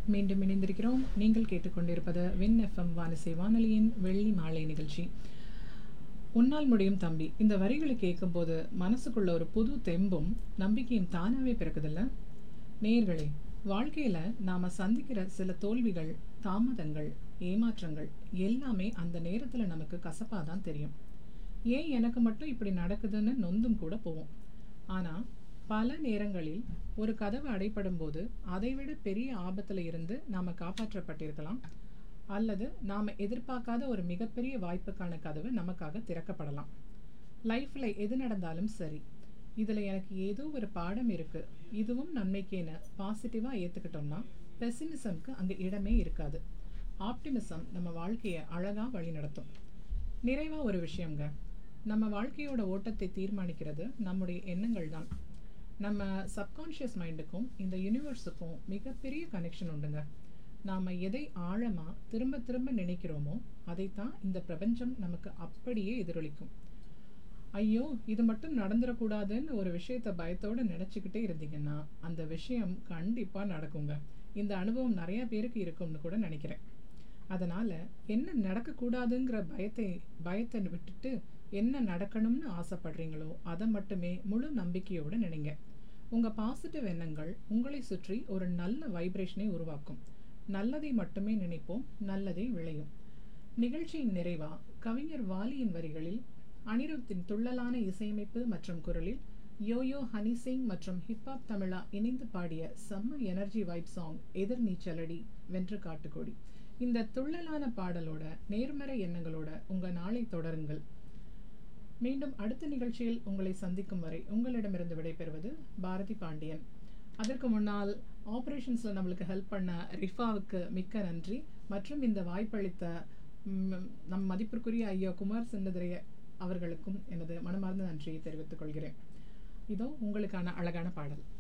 மீண்டும் இணைந்திருக்கிறோம் நீங்கள் கேட்டுக்கொண்டிருப்பது வின் எஃப்எம் வானசை வானொலியின் வெள்ளி மாலை நிகழ்ச்சி உன்னால் முடியும் தம்பி இந்த வரிகளை கேட்கும்போது மனசுக்குள்ள ஒரு புது தெம்பும் நம்பிக்கையும் தானாகவே பிறக்குதில்ல நேயர்களே வாழ்க்கையில் நாம் சந்திக்கிற சில தோல்விகள் தாமதங்கள் ஏமாற்றங்கள் எல்லாமே அந்த நேரத்தில் நமக்கு கசப்பாக தான் தெரியும் ஏன் எனக்கு மட்டும் இப்படி நடக்குதுன்னு நொந்தும் கூட போவோம் ஆனால் பல நேரங்களில் ஒரு கதவு அடைப்படும் போது அதைவிட பெரிய ஆபத்தில் இருந்து நாம் காப்பாற்றப்பட்டிருக்கலாம் அல்லது நாம் எதிர்பார்க்காத ஒரு மிகப்பெரிய வாய்ப்புக்கான கதவு நமக்காக திறக்கப்படலாம் லைஃப்பில் எது நடந்தாலும் சரி இதில் எனக்கு ஏதோ ஒரு பாடம் இருக்குது இதுவும் நன்மைக்கேன்னு பாசிட்டிவாக ஏற்றுக்கிட்டோம்னா பெசிமிசம்க்கு அங்கே இடமே இருக்காது ஆப்டிமிசம் நம்ம வாழ்க்கையை அழகாக வழி நடத்தும் நிறைவாக ஒரு விஷயங்க நம்ம வாழ்க்கையோட ஓட்டத்தை தீர்மானிக்கிறது நம்முடைய எண்ணங்கள் தான் நம்ம சப்கான்ஷியஸ் மைண்டுக்கும் இந்த யூனிவர்ஸுக்கும் மிகப்பெரிய கனெக்ஷன் உண்டுங்க நாம் எதை ஆழமாக திரும்ப திரும்ப நினைக்கிறோமோ அதைத்தான் இந்த பிரபஞ்சம் நமக்கு அப்படியே எதிரொலிக்கும் ஐயோ இது மட்டும் நடந்துடக்கூடாதுன்னு ஒரு விஷயத்த பயத்தோடு நினச்சிக்கிட்டே இருந்தீங்கன்னா அந்த விஷயம் கண்டிப்பாக நடக்குங்க இந்த அனுபவம் நிறைய பேருக்கு இருக்கும்னு கூட நினைக்கிறேன் அதனால் என்ன நடக்கக்கூடாதுங்கிற பயத்தை பயத்தை விட்டுட்டு என்ன நடக்கணும்னு ஆசைப்படுறீங்களோ அதை மட்டுமே முழு நம்பிக்கையோடு நினைங்க உங்கள் பாசிட்டிவ் எண்ணங்கள் உங்களை சுற்றி ஒரு நல்ல வைப்ரேஷனை உருவாக்கும் நல்லதை மட்டுமே நினைப்போம் நல்லதே விளையும் நிகழ்ச்சியின் நிறைவா கவிஞர் வாலியின் வரிகளில் அனிருத்தின் துள்ளலான இசையமைப்பு மற்றும் குரலில் யோயோ ஹனி சிங் மற்றும் ஹிப்ஹாப் தமிழா இணைந்து பாடிய செம்ம எனர்ஜி வைப் சாங் எதிர்நீச்சலடி வென்று காட்டுக்கோடி இந்த துள்ளலான பாடலோட நேர்மறை எண்ணங்களோட உங்கள் நாளை தொடருங்கள் மீண்டும் அடுத்த நிகழ்ச்சியில் உங்களை சந்திக்கும் வரை உங்களிடமிருந்து விடைபெறுவது பாரதி பாண்டியன் அதற்கு முன்னால் ஆப்ரேஷன்ஸில் நம்மளுக்கு ஹெல்ப் பண்ண ரிஃபாவுக்கு மிக்க நன்றி மற்றும் இந்த வாய்ப்பளித்த நம் மதிப்பிற்குரிய ஐயா குமார் சென்னதுரைய அவர்களுக்கும் எனது மனமார்ந்த நன்றியை தெரிவித்துக் கொள்கிறேன் இதோ உங்களுக்கான அழகான பாடல்